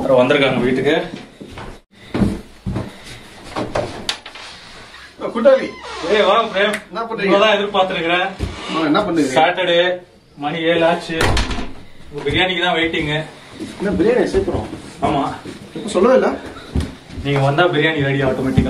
அப்புறம் வந்திருக்காங்க வீட்டுக்கு குட்டாளி ஏய் வா பிரேம் என்ன பண்றீங்க? உங்களை தான் எதிர்பார்த்துருக்கிறேன் என்ன பண்ணுங்க சாட்டர்டே மணி ஏழு ஆச்சு உங்க பிரியாணிக்கு தான் வெயிட்டிங் என்ன பிரியாணி சேர்க்கிறோம் ஆமா இப்போ சொல்லவே இல்லை நீங்க வந்தா பிரியாணி ரெடி ஆட்டோமேட்டிக்கா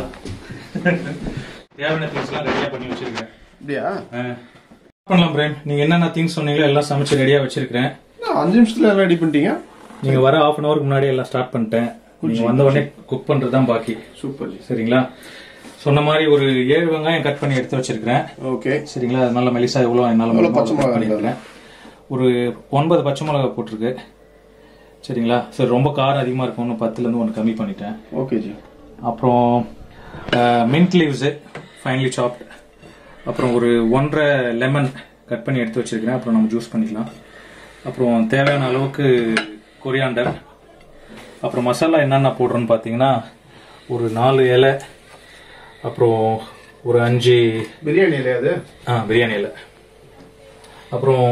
தேவையான திங்ஸ் எல்லாம் ரெடியா பண்ணி வச்சிருக்கேன் அப்படியா ஆ. பண்ணலாம் பிரேம் நீங்க என்னென்ன திங்ஸ் சொன்னீங்களோ எல்லாம் சமைச்சு ரெடியா வச்சிருக்கிறேன் என்ன, அஞ்சு நிமிஷத்துல எல்லாம் ரெடி பண்ணிட்டீங்க நீங்க வர ஹாஃப் அன் அவருக்கு முன்னாடி எல்லாம் ஸ்டார்ட் பண்ணிட்டேன் நீங்க வந்த உடனே குக் பண்றது தான் பாக்கி சூப்பர் ஜி சரிங்களா சொன்ன மாதிரி ஒரு ஏழு வெங்காயம் கட் பண்ணி எடுத்து வச்சிருக்கிறேன் ஓகே சரிங்களா அது நல்ல மெலிசா எவ்வளோ என்னால எவ்வளவு முடியுமோ பச்சை அவ்வளவு மிளகாய் பண்ணிருக்கிறேன் ஒரு ஒன்பது பச்சை மிளகாய் போட்டிருக்கு சரிங்களா சரி ரொம்ப காரம் அதிகமா இருக்கும்னு பத்துல இருந்து ஒன்று கம்மி பண்ணிட்டேன் ஓகே ஜி அப்புறம் மின்ட் லீவ்ஸு ஃபைனலி சாப்ட் அப்புறம் ஒரு ஒன்றரை லெமன் கட் பண்ணி எடுத்து வச்சிருக்கிறேன் அப்புறம் நம்ம ஜூஸ் பண்ணிக்கலாம் அப்புறம் தேவையான அளவுக்கு கொரியாண்டர் அப்புறம் மசாலா என்னென்ன போடுறோன்னு பார்த்தீங்கன்னா ஒரு நாலு இலை அப்புறம் ஒரு அஞ்சு பிரியாணி இல்லையா அது ஆ பிரியாணி இலை அப்புறம்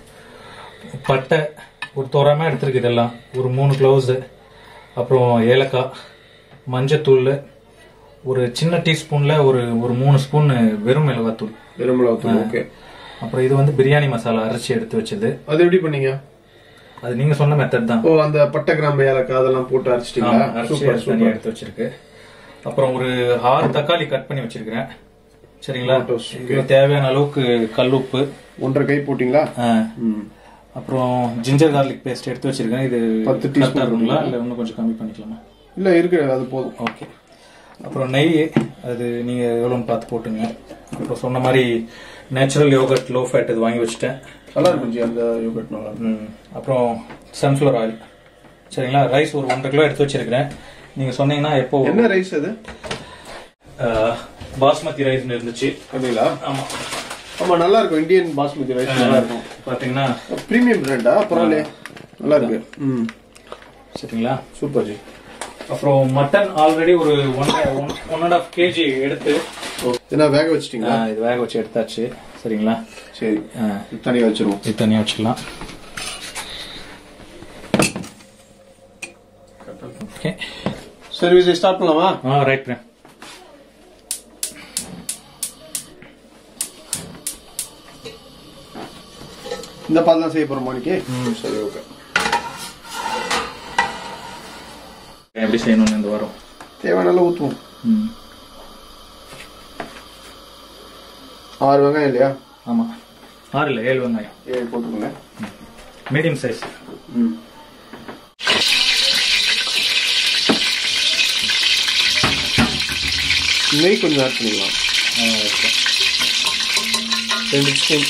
பட்டை ஒரு தோராயமாக எடுத்துருக்கு இதெல்லாம் ஒரு மூணு க்ளவுஸு அப்புறம் ஏலக்காய் மஞ்சத்தூள் ஒரு சின்ன டீஸ்பூனில் ஒரு ஒரு மூணு ஸ்பூன் வெறும் மிளகாத்தூள் பெருமிளகாத்தூள் ஓகே அப்புறம் இது வந்து பிரியாணி மசாலா அரைச்சி எடுத்து வச்சது அது எப்படி பண்ணீங்க அது நீங்கள் சொன்ன மெத்தட் தான் ஓ அந்த பட்டை கிராம்பு ஏலக்காய் அதெல்லாம் போட்டு அரைச்சிட்டீங்களா ஆமா, அரைச்சி சூப்பர் எடுத்து தனியாக எடுத்து வச்சிருக்கு அப்புறம் ஒரு ஆறு தக்காளி கட் பண்ணி வச்சிருக்கிறேன் சரிங்களா Tomatoes, இதுக்கு தேவையான அளவுக்கு கல் உப்பு ஒன்றரை கை போட்டீங்களா ஆ, ம் அப்புறம் ஜிஞ்சர் கார்லிக் பேஸ்ட் எடுத்து வச்சிருக்கேன் இது பத்து teaspoon correct ஆ இருக்குங்களா இல்ல இன்னும் கொஞ்சம் கம்மி பண்ணிக்கலாமா இல்ல இருக்கு அது போதும் ஓகே அப்புறம் நெய் அது நீங்க எவ்வளோன்னு பார்த்து போட்டுங்க அப்புறம் சொன்ன மாதிரி நேச்சுரல் யோகர்ட் லோ ஃபேட் இது வாங்கி வச்சுட்டேன் நல்லா இருக்கும் ஜி அந்த யோகட் நல்லா இருக்கும் ம், அப்புறம் சன்ஃப்ளவர் ஆயில் சரிங்களா ரைஸ் ஒரு ஒன்றரை கிலோ எடுத்து வச்சிருக்கிறேன் நீங்க சொன்னீங்கன்னா எப்போ என்ன ரைஸ் அது அஹ், பாஸ்மதி ரைஸ்னு இருந்துச்சு அப்படிங்களா ஆமா ஆமா நல்லா இருக்கும் இந்தியன் பாஸ்மதி ரைஸ் நல்லா இருக்கும் பாத்தீங்கன்னா பிரீமியம் பிராண்டா பரவாயில்லையே நல்லா இருக்கு ம் சரிங்களா சூப்பர் ஜி அப்புறம் மட்டன் ஆல்ரெடி ஒரு one one and half KG எடுத்து என்ன வேக வச்சிட்டீங்களா ஆ, இது வேக வச்சு எடுத்தாச்சு சரிங்களா சரி ஆ, இது தனியா வச்சிருவோம் இது தனியாக வச்சுக்கலாம் ஓகே சர்வீஸ் ஸ்டார்ட் பண்ணலாமா ஆ ரைட் பிரேம் இந்த பால் தான் செய்ய போறோம் மாணிக்கு சரி ஓகே எப்படி செய்யணும்னு இந்த வாரம் தேவையான அளவு ஊற்றுவோம் ம் ஆறு வெங்காயம் இல்லையா ஆமாம் ஆறு இல்லை ஏழு வெங்காயம் ஏழு போட்டுக்கோங்க மீடியம் சைஸ் ம் நெய் கொஞ்சம் ஆட் பண்ணிக்கலாம் ஓகே ரெண்டு ஸ்பூன்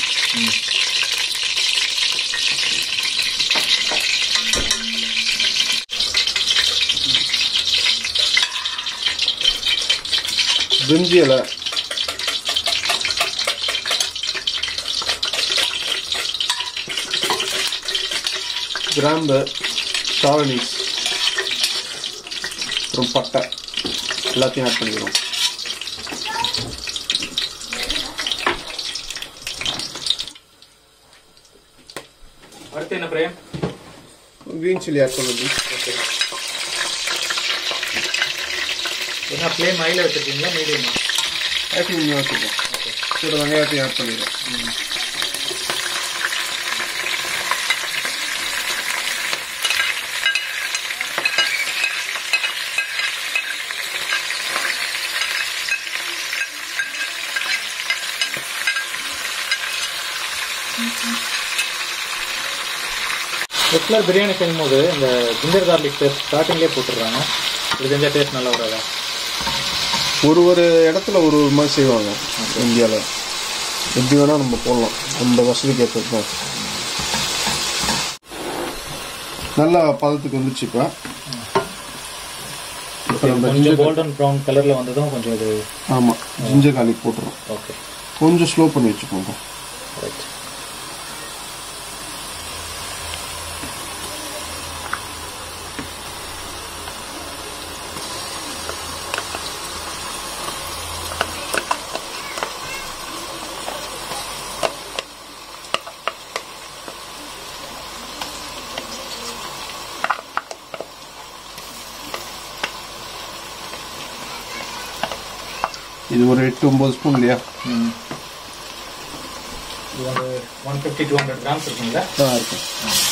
பிரிஞ்சி இலை கிராம்பு காலனிஸ் அப்புறம் பட்டை எல்லாத்தையும் ஆட் பண்ணிக்கிறோம் அடுத்து என்ன பிரேம் கிரீன் சில்லி ஆட் பண்ணுறது என்ன ஃப்ளேம் ஹையில் வச்சிருக்கீங்களா மீடியமா ஆக்சுவலி நீங்கள் வச்சுக்கோம் கூட வெங்காயத்தையும் ஆட் பண்ணிடுறோம் ரெகுலர் பிரியாணி செய்யும்போது இந்த ஜிஞ்சர் கார்லிக் பேஸ்ட் ஸ்டார்டிங்லேயே போட்டுடுறாங்க இது செஞ்சால் டேஸ்ட் நல்லா வராதா ஒரு ஒரு இடத்துல ஒரு ஒரு மாதிரி செய்வாங்க இந்தியாவில் எப்படி வேணால் நம்ம போடலாம் நம்ம வசதிக்கு ஏற்றது தான் நல்லா பதத்துக்கு வந்துச்சு இப்போ இப்போ நம்ம கொஞ்சம் கோல்டன் ப்ரௌன் கலரில் வந்ததும் கொஞ்சம் இது ஆமாம் ஜிஞ்சர் கார்லிக் போட்டுறோம் ஓகே கொஞ்சம் ஸ்லோ பண்ணி வச்சுக்கோங்க ரைட் இது ஒரு எட்டு ஒம்பது ஸ்பூன் இல்லையா இது வந்து one fifty two hundred grams இருக்குங்களா தான் இருக்கும்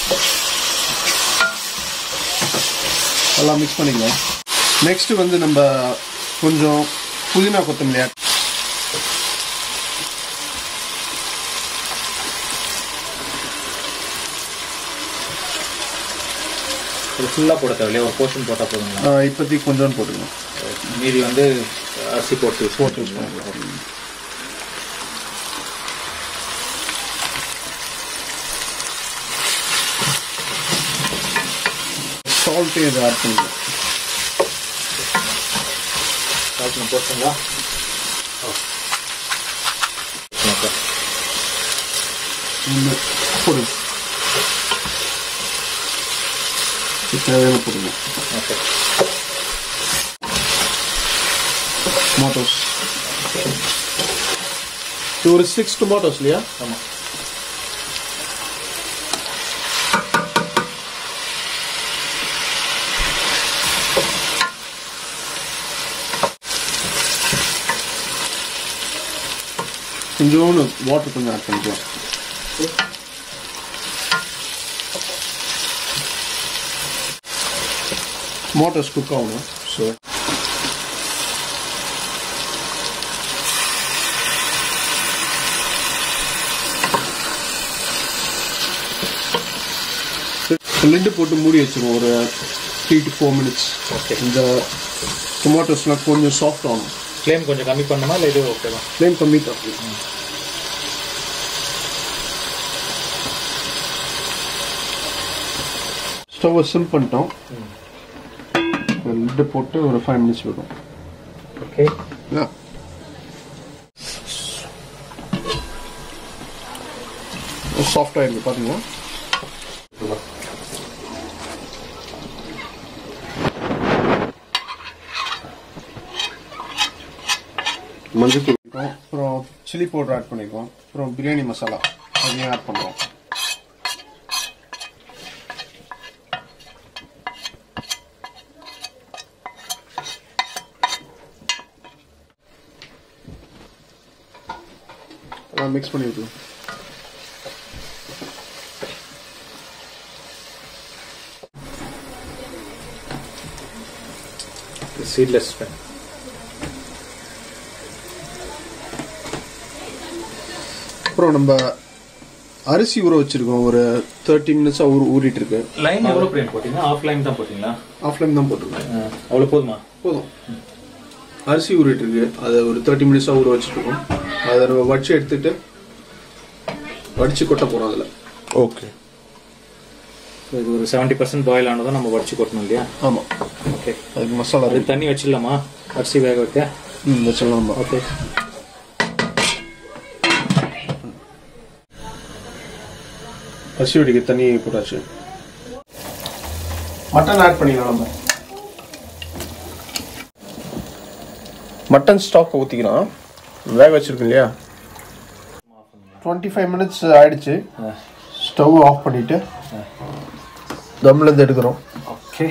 எல்லாம் மிக்ஸ் பண்ணிக்கலாம் நெக்ஸ்ட் வந்து நம்ம கொஞ்சம் புதினா கொத்தமல்லி add இது ஃபுல்லாக போட தேவையில்லையா ஒரு போர்ஷன் போட்டால் போதுங்களா ஆ, இப்போதைக்கு கொஞ்சோண்டு போட்டுக்கலாம் மீதி வந்து அரிசி போட்டு போட்டு சால்ட்டு இதை ஆட் பண்ணிக்கலாம் சாப்பிட்டு போட்டுங்களா ஓகே இந்த போடுங்க இது தேவையான போடுங்க ஓகே டொமாட்டோஸ் இது ஒரு சிக்ஸ் டொமாட்டோஸ் இல்லையா ஆமாம் கொஞ்சோண்டு வாட்டர் கொஞ்சம் ஆட் பண்ணிக்கலாம் டொமாட்டோஸ் குக் ஆகணும் ஸோ லிட்டு போட்டு மூடி வச்சிருவோம் ஒரு three to four minutes okay இந்த டொமாட்டோஸ்லாம் கொஞ்சம் சாஃப்ட் ஆகணும் ஃப்ளேம் கொஞ்சம் கம்மி பண்ணுமா இல்லை இது ஓகேவா ஃப்ளேம் கம்மி தான் ஸ்டவ்வை சிம் பண்ணிட்டோம் லிட்டு போட்டு ஒரு ஃபைவ் மினிட்ஸ் விடும் ஓகே சாஃப்டாக இருக்குது பார்த்தீங்களா மஞ்சள் தூள் அப்புறம் சில்லி பவுடர் ஆட் பண்ணிக்குவோம் அப்புறம் பிரியாணி மசாலா அதையும் ஆட் பண்ணுவோம் மிக்ஸ் பண்ணி விட்டுருவோம் சீட்லெஸ் அப்புறம் நம்ம அரிசி ஊற வச்சிருக்கோம் ஒரு தேர்ட்டி மினிட்ஸாக ஊர் ஊறிட்டு இருக்கு லைன் எவ்வளோ பிரிண்ட் போட்டிங்கன்னா ஆஃப் லைன் தான் போட்டிங்களா ஆஃப் லைன் தான் போட்டிருக்கோம் அவ்வளோ போதுமா போதும் அரிசி ஊறிட்டு இருக்கு அதை ஒரு தேர்ட்டி மினிட்ஸாக ஊற வச்சுருக்கோம் அதை நம்ம வடிச்சு எடுத்துட்டு வடிச்சு கொட்ட போகிறோம் அதில் ஓகே So, இது ஒரு செவன்ட்டி பர்சன்ட் பாயில் ஆனதும் நம்ம வடிச்சு கொட்டணும் இல்லையா ஆமாம் ஓகே அதுக்கு மசாலா அது தண்ணி வச்சிடலாமா அரிசி வேக வைக்க ம் வச்சிடலாம் நம்ம ஓகே அரிசி வடிக்க தண்ணி போட்டாச்சு மட்டன் ஆட் பண்ணிக்கலாம் நம்ம மட்டன் ஸ்டாக் ஊற்றிக்கலாம் வேக வச்சிருக்கோம் இல்லையா டுவெண்ட்டி ஃபைவ் மினிட்ஸ் ஆயிடுச்சு ஸ்டவ் ஆஃப் பண்ணிட்டு தம்லேருந்து எடுக்கிறோம் ஓகே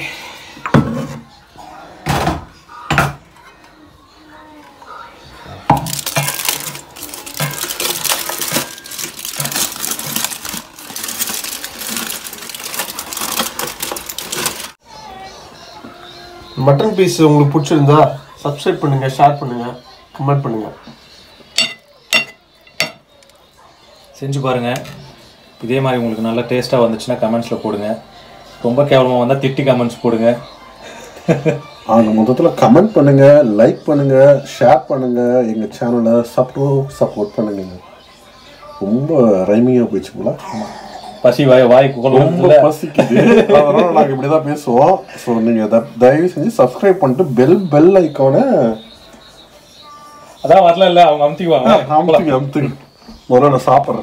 மட்டன் பீஸ் உங்களுக்கு பிடிச்சிருந்தா சப்ஸ்கிரைப் பண்ணுங்க ஷேர் பண்ணுங்க கமெண்ட் பண்ணுங்க செஞ்சு பாருங்க இதே மாதிரி உங்களுக்கு நல்ல டேஸ்ட்டாக வந்துச்சுன்னா கமெண்ட்ஸில் போடுங்க ரொம்ப கேவலமாக வந்தால் திட்டி கமெண்ட்ஸ் போடுங்க ஆக மொத்தத்தில் கமெண்ட் பண்ணுங்க லைக் பண்ணுங்க ஷேர் பண்ணுங்க எங்க சேனலை சப்ரோ சப்போர்ட் பண்ணுங்க ரொம்ப ரைமிங்காக போயிடுச்சு போல பசி வாய் வாய் ரொம்ப குழம்புல பசிக்குது அதனால நாங்கள் இப்படி தான் பேசுவோம் ஸோ நீங்கள் தயவு செஞ்சு சப்ஸ்கிரைப் பண்ணிட்டு பெல் பெல் ஐக்கானை அதான் வரல இல்லை அவங்க அமுத்திக்குவாங்க அமுத்துங்க அமுத்துங்க முதல்ல நான் சாப்பிட்றேன்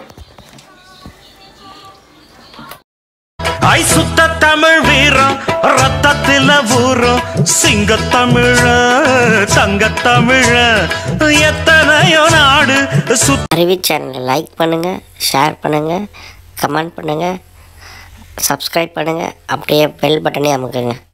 ஐ சுத்த தமிழ் வீரம் ரத்தத்தில ஊறும் சிங்க தமிழ தங்க தமிழ எத்தனையோ நாடு சுத்த அறிவி சேனலை லைக் பண்ணுங்கள் ஷேர் பண்ணுங்கள் கமெண்ட் பண்ணுங்கள் சப்ஸ்கிரைப் பண்ணுங்கள் அப்படியே பெல் பட்டனே அமுக்குங்க